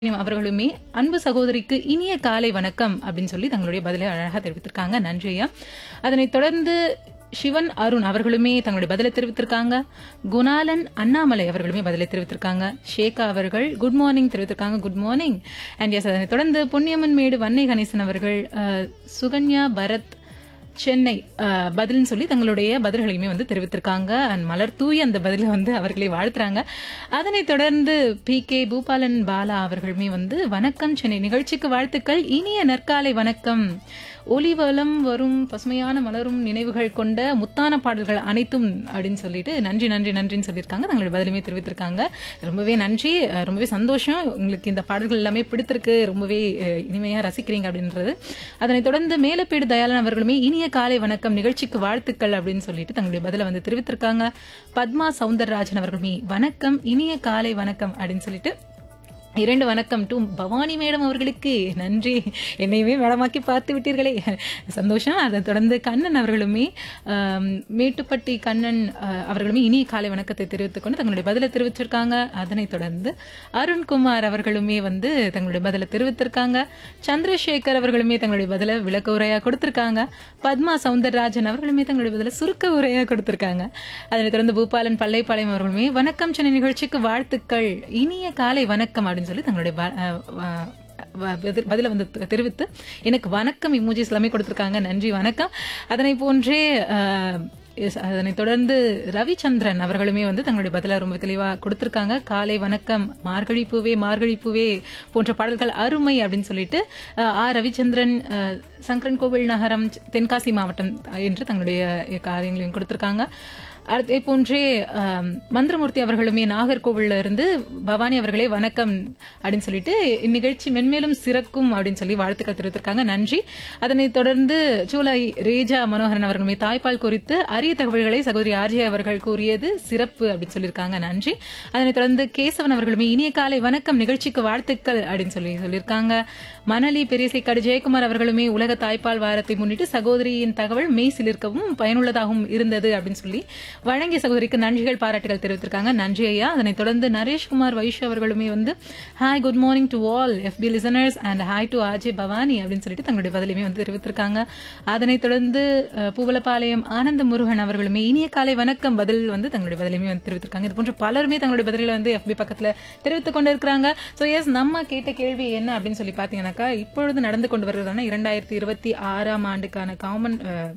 அவர்களுமே அன்பு சகோதரிக்கு இனிய காலை வணக்கம் அப்படின்னு சொல்லி தங்களுடைய பதிலை அழகா தெரிவித்திருக்காங்க நன்றி ஐயா அதனைத் தொடர்ந்து சிவன் அருண் அவர்களுமே தங்களுடைய பதிலை தெரிவித்திருக்காங்க குணாலன் அண்ணாமலை அவர்களுமே பதிலை தெரிவித்திருக்காங்க ஷேகா அவர்கள் குட் மார்னிங் தெரிவித்திருக்காங்க குட் மார்னிங் அண்ட் எஸ் அதனைத் தொடர்ந்து பொன்னியம்மன் மேடு வன்னை கணேசன் அவர்கள் அஹ், சுகன்யா பரத் சென்னை அஹ், பதில்னு சொல்லி தங்களுடைய பதில்களையுமே வந்து தெரிவித்திருக்காங்க அண்ட் மலர் தூய் அந்த பதிலை வந்து அவர்களை வாழ்த்துறாங்க அதனைத் தொடர்ந்து பி கே பூபாலன் பாலா அவர்களுமே வந்து வணக்கம் சென்னை நிகழ்ச்சிக்கு வாழ்த்துக்கள் இனிய நற்காலை வணக்கம் ஒளிவலம் வரும் பசுமையான மலரும் நினைவுகள் கொண்ட முத்தான பாடல்கள் அனைத்தும் அப்படின்னு சொல்லிட்டு நன்றி நன்றி நன்றின்னு சொல்லியிருக்காங்க தங்களுடைய பதிலுமே தெரிவித்திருக்காங்க ரொம்பவே நன்றி அஹ், ரொம்பவே சந்தோஷம் உங்களுக்கு இந்த பாடல்கள் எல்லாமே பிடித்திருக்கு ரொம்பவே அஹ், இனிமையா ரசிக்கிறீங்க அப்படின்றது அதனைத் தொடர்ந்து மேலப்பேடு தயாளன் அவர்களுமே இனிய காலை வணக்கம் நிகழ்ச்சிக்கு வாழ்த்துக்கள் அப்படின்னு சொல்லிட்டு தங்களுடைய பதிலை வந்து தெரிவித்திருக்காங்க பத்மா சவுந்தரராஜன் அவர்களுமே வணக்கம் இனிய காலை வணக்கம் அப்படின்னு சொல்லிட்டு இரண்டு வணக்கம் டு பவானி மேடம் அவர்களுக்கு நன்றி என்னையுமே மேடமாக்கி பார்த்து விட்டீர்களே சந்தோஷம் அதை தொடர்ந்து கண்ணன் அவர்களுமே ஆம், மேட்டுப்பட்டி கண்ணன் அஹ், அவர்களுமே இனிய காலை வணக்கத்தை தெரிவித்துக் கொண்டு தங்களுடைய பதிலை தெரிவிச்சிருக்காங்க அதனைத் தொடர்ந்து அருண்குமார் அவர்களுமே வந்து தங்களுடைய பதிலை தெரிவித்திருக்காங்க சந்திரசேகர் அவர்களுமே தங்களுடைய பதிலை விளக்க உரையா கொடுத்திருக்காங்க பத்மா சவுந்தரராஜன் அவர்களுமே தங்களுடைய பதிலை சுருக்க உரையா கொடுத்திருக்காங்க அதனைத் தொடர்ந்து பூபாலன் பள்ளைப்பாளையம் அவர்களுமே வணக்கம் சென்னை நிகழ்ச்சிக்கு வாழ்த்துக்கள் இனிய காலை வணக்கம் அப்படின்னு சொல்லி தங்களுடைய வ- அஹ் வ- வ- பதில்- பதில வந்து தெ- தெரிவித்து எனக்கு வணக்கம் இமோஜிஸ் எல்லாமே கொடுத்திருக்காங்க நன்றி வணக்கம் அதனை போன்றே அஹ், yes, அதனைத் தொடர்ந்து ரவிச்சந்திரன் அவர்களுமே வந்து தங்களுடைய பதில ரொம்ப தெளிவா கொடுத்திருக்காங்க காலை வணக்கம் மார்கழி பூவே மார்கழி பூவே போன்ற பாடல்கள் அருமை அப்படின்னு சொல்லிட்டு அஹ், ஆர் ரவிச்சந்திரன் அஹ், சங்கரன் கோவில் நகரம் தென்காசி மாவட்டம் என்று தங்களுடைய காரியங்களையும் கொடுத்திருக்காங்க அதே போன்றே ஆம், மந்திரமூர்த்தி அவர்களுமே நாகர்கோவில்ல இருந்து பவானி அவர்களே வணக்கம் அப்படின்னு சொல்லிட்டு இந்நிகழ்ச்சி மென்மேலும் சிறக்கும் அப்படின்னு சொல்லி வாழ்த்துக்கள் தெரிவித்திருக்காங்க நன்றி அதனைத் தொடர்ந்து ஜூலை ரேஜா மனோகரன் அவர்களுமே தாய்ப்பால் குறித்து அரிய தகவல்களை சகோதரி ஆர்ஜே அவர்கள் கூறியது சிறப்பு அப்படின்னு சொல்லியிருக்காங்க நன்றி அதனைத் தொடர்ந்து கேசவன் அவர்களுமே இனிய காலை வணக்கம் நிகழ்ச்சிக்கு வாழ்த்துக்கள் அப்படின்னு சொல்லி சொல்லியிருக்காங்க மணலி பெரியசைக்காடு ஜெயக்குமார் அவர்களுமே உலக தாய்ப்பால் வாரத்தை முன்னிட்டு சகோதரியின் தகவல் மெய் சிலிர்க்கவும் பயனுள்ளதாகவும் இருந்தது அப்படின்னு சொல்லி வழங்கிய சகோதரிக்கு நன்றிகள் பாராட்டுகள் தெரிவித்திருக்காங்க நன்றி ஐயா அதனைத் தொடர்ந்து நரேஷ்குமார் வைஷ் அவர்களுமே வந்து hi good morning to all FM listeners and hi to RJ Bhavani அப்படின்னு சொல்லிட்டு தங்களுடைய பதிலையுமே வந்து தெரிவித்திருக்காங்க அதனைத் தொடர்ந்து அஹ், பூவலப்பாளையம் ஆனந்த முருகன் அவர்களுமே இனிய காலை வணக்கம் பதில் வந்து தங்களுடைய பதிலையுமே வந்து தெரிவித்திருக்காங்க இது போன்ற பலருமே தங்களுடைய பதில்களை வந்து எஃபி பக்கத்துல தெரிவித்துக் கொண்டு இருக்கிறாங்க ஸோ எஸ் நம்ம கேட்ட கேள்வி என்ன அப்படின்னு சொல்லி பார்த்தீங்கன்னாக்கா இப்பொழுது நடந்து கொண்டு வருவதான இரண்டாயிரத்தி இருபத்தி ஆறாம் ஆண்டுக்கான காமன் அஹ்,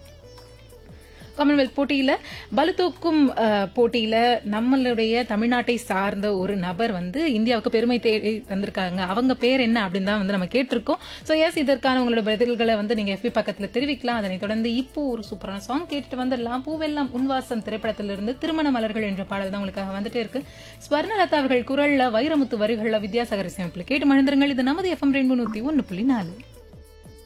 காமன்வெல்த் போட்டியில பளுதூக்கும் அஹ், போட்டியில நம்மளுடைய தமிழ்நாட்டை சார்ந்த ஒரு நபர் வந்து இந்தியாவுக்கு பெருமை தேடி வந்திருக்காங்க அவங்க பேர் என்ன அப்படின்னு தான் வந்து நம்ம கேட்டிருக்கோம் ஸோ எஸ் இதற்கான உங்களோட பதில்களை வந்து நீங்க எஃபி பக்கத்துல தெரிவிக்கலாம் அதனைத் தொடர்ந்து இப்போ ஒரு சூப்பரான சாங் கேட்டுட்டு வந்துடலாம் பூவெல்லாம் உன்வாசம் திரைப்படத்திலிருந்து திருமண மலர்கள் என்ற பாடல் தான் உங்களுக்காக வந்துட்டே இருக்கு ஸ்வர்ணலதா அவர்கள் குரல்ல வைரமுத்து வரிகள்ல வித்யாசாகர் இசையமைப்புல கேட்டு மகிழ்ந்துருங்கள் இது நமது எஃப்எம் ரெண்டு நூத்தி ஒன்னு புள்ளி நாலு